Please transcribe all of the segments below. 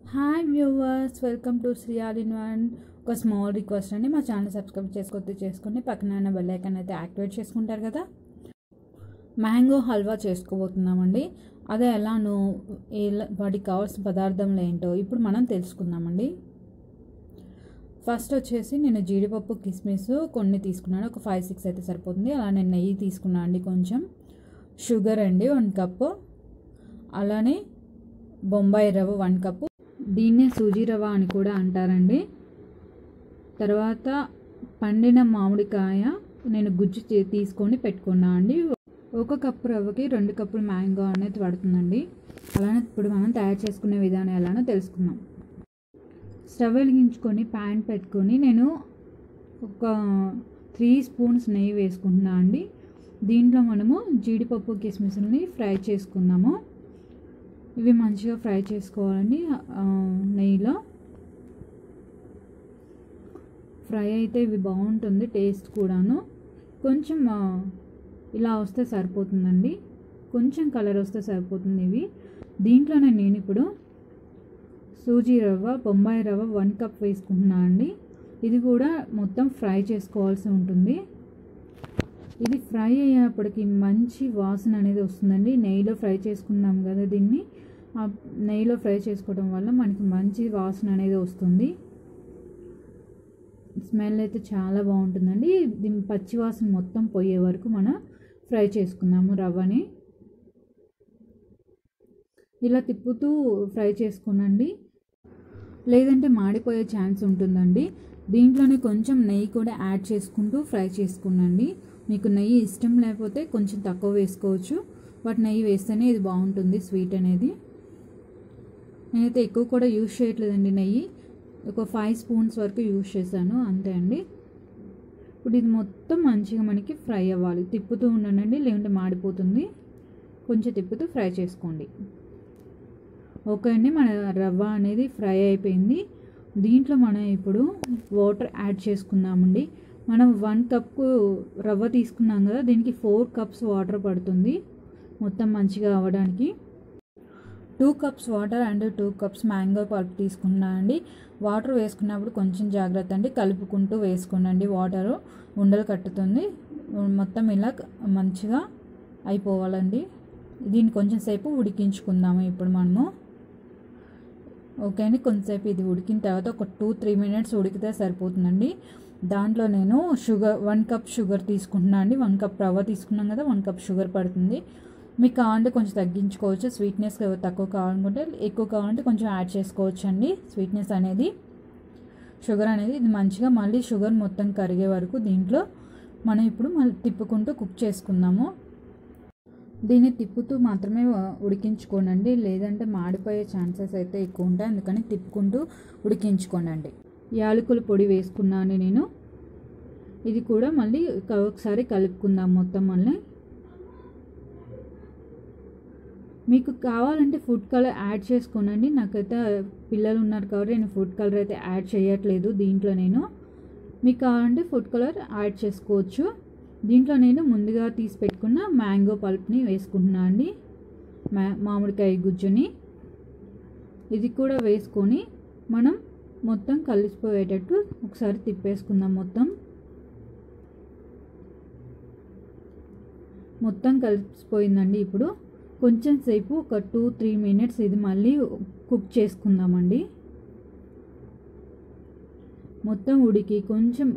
hi viewers welcome to Sriyal in one ఒక small request అండి మా ఛానల్ సబ్స్క్రైబ్ చేసుకొద్ది చేసుకుని పక్కన ఉన్న బెల్ ఐకాన్ అయితే యాక్టివేట్ చేసుకుంటారు కదా మ్యాంగో హల్వా చేసుకోబోతున్నామండి అదే ఎలానో ఏ వాటికి కావాల్సిన పదార్థంలు ఏంటో ఇప్పుడు మనం తెలుసుకుందామండి ఫస్ట్ వచ్చేసి నేను జీడిపప్పు కిస్మిస్ కొన్ని తీసుకున్నాను ఒక ఫైవ్ సిక్స్ అయితే సరిపోతుంది అలానే నెయ్యి తీసుకున్నాను అండి కొంచెం షుగర్ అండి వన్ కప్పు అలానే బొంబాయి రవ్వ వన్ కప్పు దీన్నే సూజీ రవ్వ అని కూడా అంటారండి తర్వాత పండిన మామిడికాయ నేను గుజ్జు చే- తీసుకొని పెట్టుకున్నా అండి ఒక కప్పు రవ్వకి రెండు కప్పులు మ్యాంగో అనేది పడుతుందండి అలానే ఇప్పుడు మనం తయారు చేసుకునే విధానం ఎలానో తెలుసుకుందాం స్టవ్ వెలిగించుకొని ప్యాన్ పెట్టుకొని నేను ఒక త్రీ స్పూన్స్ నెయ్యి వేసుకుంటున్నా అండి దీంట్లో మనము జీడిపప్పు కిస్మిస్ని ఫ్రై చేసుకుందాము ఇవి మంచిగా ఫ్రై చేసుకోవాలండి ఆ, నెయ్యిలో ఫ్రై అయితే ఇవి బాగుంటుంది టేస్ట్ కూడాను కొంచెం ఆ, ఇలా వస్తే సరిపోతుందండి కొంచెం కలర్ వస్తే సరిపోతుంది ఇవి దీంట్లోనే నేను ఇప్పుడు సూజీ రవ్వ బొంబాయి రవ్వ వన్ కప్ వేసుకుంటున్నా అండి ఇది కూడా మొత్తం ఫ్రై చేసుకోవాల్సి ఉంటుంది ఇది ఫ్రై అయ్యేప్పటికి మంచి వాసన అనేది వస్తుందండి నెయ్యిలో ఫ్రై చేసుకున్నాం కదా దీన్ని ఆ నెయ్యిలో ఫ్రై చేసుకోవడం వల్ల మనకి మంచి వాసన అనేది వస్తుంది స్మెల్ అయితే చాలా బాగుంటుందండి దీని పచ్చి వాసన మొత్తం పోయే వరకు మనం ఫ్రై చేసుకుందాము రవ్వని ఇలా తిప్పుతూ ఫ్రై చేసుకునండి లేదంటే మాడిపోయే ఛాన్స్ ఉంటుందండి దీంట్లోనే కొంచెం నెయ్యి కూడా యాడ్ చేసుకుంటూ ఫ్రై చేసుకునండి మీకు నెయ్యి ఇష్టం లేకపోతే కొంచెం తక్కువ వేసుకోవచ్చు బట్ నెయ్యి వేస్తేనే ఇది బాగుంటుంది స్వీట్ అనేది నేనైతే ఎక్కువ కూడా యూజ్ చేయట్లేదండి నెయ్యి ఒక ఫైవ్ స్పూన్స్ వరకు యూజ్ చేశాను అంతే అండి ఇప్పుడు ఇది మొత్తం మంచిగా మనకి ఫ్రై అవ్వాలి తిప్పుతూ ఉండండి లేకుంటే మాడిపోతుంది కొంచెం తిప్పుతూ ఫ్రై చేసుకోండి ఓకే అండి మన రవ్వ అనేది ఫ్రై అయిపోయింది దీంట్లో మనం ఇప్పుడు వాటర్ యాడ్ చేసుకుందామండి మనం వన్ కప్పు రవ్వ తీసుకున్నాం కదా దీనికి ఫోర్ కప్స్ వాటర్ పడుతుంది మొత్తం మంచిగా అవ్వడానికి two cups water and two cups mango pulp తీసుకున్నా అండి వాటర్ వేసుకున్నప్పుడు కొంచెం జాగ్రత్త అండి కలుపుకుంటూ వేసుకోండి వాటర్ ఉండలు కట్టుతుంది మొత్తం ఇలా మంచిగా అయిపోవాలండి దీన్ని కొంచెం సేపు ఉడికించుకుందాము ఇప్పుడు మనము ఓకే అండి కొంతసేపు ఇది ఉడికిన తర్వాత ఒక టూ త్రీ మినిట్స్ ఉడికితే సరిపోతుందండి దాంట్లో నేను షుగర్ వన్ కప్ షుగర్ తీసుకుంటున్నాను అండి వన్ కప్ రవ్వ తీసుకున్నాం కదా వన్ కప్ షుగర్ పడుతుంది మీకు కావాలంటే కొంచెం తగ్గించుకోవచ్చు స్వీట్నెస్ తక్కువ కావాలనుకుంటే ఎక్కువ కావాలంటే కొంచెం యాడ్ చేసుకోవచ్చు అండి స్వీట్నెస్ అనేది షుగర్ అనేది ఇది మంచిగా మళ్ళీ షుగర్ మొత్తం కరిగే వరకు దీంట్లో మనం ఇప్పుడు మళ్ళీ తిప్పుకుంటూ కుక్ చేసుకుందాము దీన్ని తిప్పుతూ మాత్రమే ఉడికించుకోనండి లేదంటే మాడిపోయే ఛాన్సెస్ అయితే ఎక్కువ ఉంటాయి అందుకని తిప్పుకుంటూ ఉడికించుకోనండి యాలకుల పొడి వేసుకున్నాను నేను ఇది కూడా మళ్ళీ క- ఒకసారి కలుపుకుందాం మొత్తం మళ్ళీ మీకు కావాలంటే ఫుడ్ కలర్ యాడ్ చేసుకోనండి నాకైతే పిల్లలు ఉన్నారు కాబట్టి నేను ఫుడ్ కలర్ అయితే యాడ్ చేయట్లేదు దీంట్లో నేను మీకు కావాలంటే ఫుడ్ కలర్ యాడ్ చేసుకోవచ్చు దీంట్లో నేను ముందుగా తీసి పెట్టుకున్న మ్యాంగో పల్ప్ని వేసుకుంటున్నాను అండి మా మామిడికాయ గుజ్జుని ఇది కూడా వేసుకొని మనం మొత్తం కలిసిపోయేటట్టు ఒకసారి తిప్పేసుకుందాం మొత్తం మొత్తం కలిసిపోయిందండి ఇప్పుడు కొంచెం సేపు ఒక టూ త్రీ మినిట్స్ ఇది మళ్ళీ కుక్ చేసుకుందామండి మొత్తం ఉడికి కొంచెం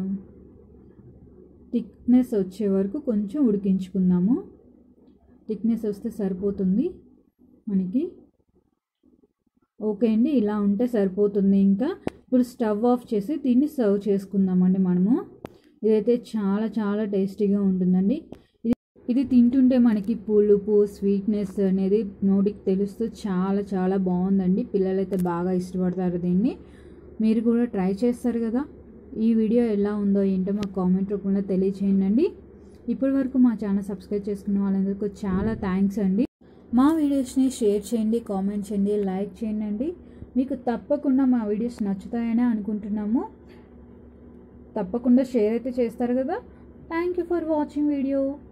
థిక్నెస్ వచ్చే వరకు కొంచెం ఉడికించుకుందాము థిక్నెస్ వస్తే సరిపోతుంది మనకి ఓకే అండి ఇలా ఉంటే సరిపోతుంది ఇంకా ఇప్పుడు స్టవ్ ఆఫ్ చేసి దీన్ని సర్వ్ చేసుకుందామండి మనము ఇదైతే చాలా చాలా టేస్టీగా ఉంటుందండి ఇది ఇది తింటుంటే మనకి పులుపు స్వీట్నెస్ అనేది నోటికి తెలుస్తూ చాలా చాలా బాగుందండి పిల్లలైతే బాగా ఇష్టపడతారు దీన్ని మీరు కూడా ట్రై చేస్తారు కదా ఈ వీడియో ఎలా ఉందో ఏంటో మా కామెంట్ రూపంలో తెలియచేయండి ఇప్పటి వరకు మా ఛానల్ సబ్స్క్రైబ్ చేసుకున్న వాళ్ళందరికీ చాలా థ్యాంక్స్ అండి మా వీడియోస్ని షేర్ చేయండి కామెంట్ చేయండి లైక్ చేయండి మీకు తప్పకుండా మా వీడియోస్ నచ్చుతాయని అనుకుంటున్నాము తప్పకుండా షేర్ అయితే చేస్తారు కదా thank you for watching video